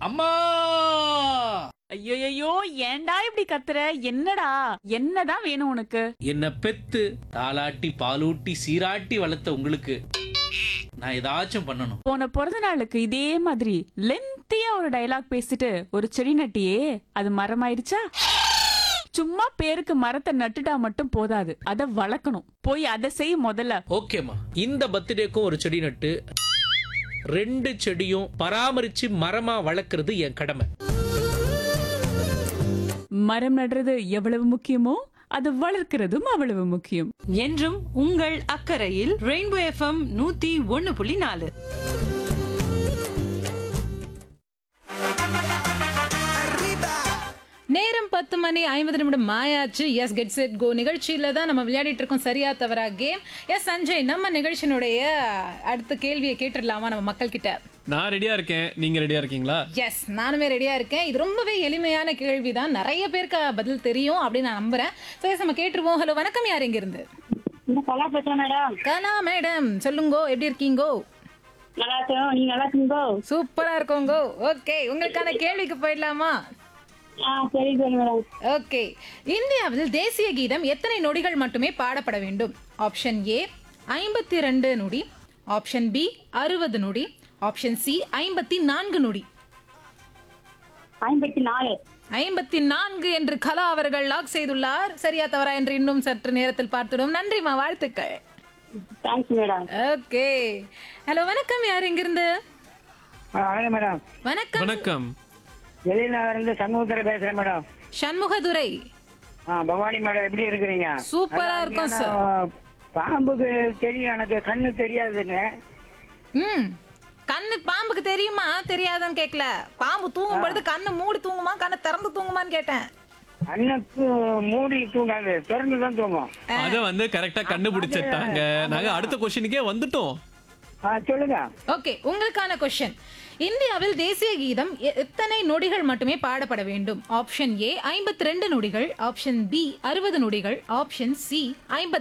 அம்மா ஐயோ ஏன்டா இப்படி கத்துற என்னடா என்னதான் வேணும் உனக்கு என்ன பெத்து தாளாட்டி பாலூட்டி சீராட்டி வளர்த்த உங்களுக்கு நான் ஏதாச்சும் பண்ணணும் போன பிறந்த நாளுக்கு இதே மாதிரி லென்த்தியா ஒரு டயலாக் பேசிட்டு ஒரு செடி நட்டியே அது மரமாயிருச்சா சும்மா பேருக்கு மரத்தை நட்டுட்டா மட்டும் போதாது அத வளர்க்கணும் போய் அதை செய் முதல்ல ஓகேம்மா இந்த பர்த்டேக்கும் ஒரு செடி நட்டு ரெண்டு செடியும் பராமரிச்சு மரமா வளர்க்கறது என் கடமை மரம் நடுறது எவ்வளவு முக்கியமோ அது வளர்க்கிறதும் அவ்வளவு முக்கியம் என்றும் உங்கள் அக்கறையில் ரெயின்போ எஃப்எம் நூத்தி ஒன்னு புள்ளி நாலு நேரம் பத்து மணி ஐம்பது நிமிடம் மாயாச்சு எஸ் கெட் செட் கோ நிகழ்ச்சியில தான் நம்ம விளையாடிட்டு இருக்கோம் சரியா தவறா கேம் எஸ் சஞ்சய் நம்ம நிகழ்ச்சியினுடைய அடுத்த கேள்வியை கேட்டுடலாமா நம்ம மக்கள் கிட்ட நான் ரெடியா இருக்கேன் நீங்க ரெடியா இருக்கீங்களா எஸ் நானுமே ரெடியா இருக்கேன் இது ரொம்பவே எளிமையான கேள்வி தான் நிறைய பேருக்கு பதில் தெரியும் அப்படின்னு நான் நம்புறேன் ஸோ எஸ் நம்ம கேட்டுருவோம் ஹலோ வணக்கம் யார் இங்க இருந்து இந்த கலா பேசுறேன் மேடம் கலா மேடம் சொல்லுங்கோ எப்படி இருக்கீங்கோ நல்லா இருக்கோம் நீங்க நல்லா இருக்கீங்களோ சூப்பரா இருக்கோங்கோ ஓகே உங்களுக்கான கேள்விக்கு போயிடலாமா ஆ சரி சரி மேடம் ஓகே இந்தியாவில் தேசிய கீதம் எத்தனை நொடிகள் மட்டுமே பாடப்பட வேண்டும் ஆப்ஷன் ஏ ஐம்பத்தி ரெண்டு நொடி ஆப்ஷன் பி அறுபது நொடி ஆப்ஷன் சி ஐம்பத்தி நான்கு நொடி ஐம்பத்தி நாலு ஐம்பத்தி நான்கு என்று கலா அவர்கள் லாக் செய்துள்ளார் சரியா தவறா என்று இன்னும் சற்று நேரத்தில் பார்த்துடும் நன்றிமா வாழ்த்துக்கள் தேங்க்ஸ் மேடம் ஓகே ஹலோ வணக்கம் யார் இங்கிருந்து வணக்கம் மேடம் வணக்கம் வணக்கம் வெளிநகர் இருந்து சண்முகத்தில் பேசுறேன் மேடம் சண்முகதுரை ஆ பவானி மேடம் எப்படி இருக்கிறீங்க சூப்பரா இருக்கும் சார் ஆ, பாம்புக்கு தெரியும் எனக்கு கண்ணு தெரியாதுங்க ம் கண்ணு பாம்புக்கு தெரியுமா தெரியாதான்னு கேட்கல பாம்பு தூங்கும் பொழுது கண்ணு மூடி தூங்குமா கண்ணை திறந்து தூங்குமான்னு கேட்டேன் கண்ணுக்கு மூடி தூங்காது திறந்து தான் தூங்கும் அத வந்து கரெக்டா கண்டுபிடிச்சிட்டாங்க நாங்க அடுத்த கொஸ்டினுக்கே வந்துட்டோம் ஆ சொல்லுங்க ஓகே உங்களுக்கான கொஸ்டின் இந்தியாவில் தேசிய கீதம் எ- எத்தனை நொடிகள் மட்டுமே பாடப்பட வேண்டும் ஆப்ஷன் ஏ ஐம்பத்தி ரெண்டு நொடிகள் ஆப்ஷன் பி அறுபது நொடிகள் ஆப்ஷன் சி ஐம்பத்தி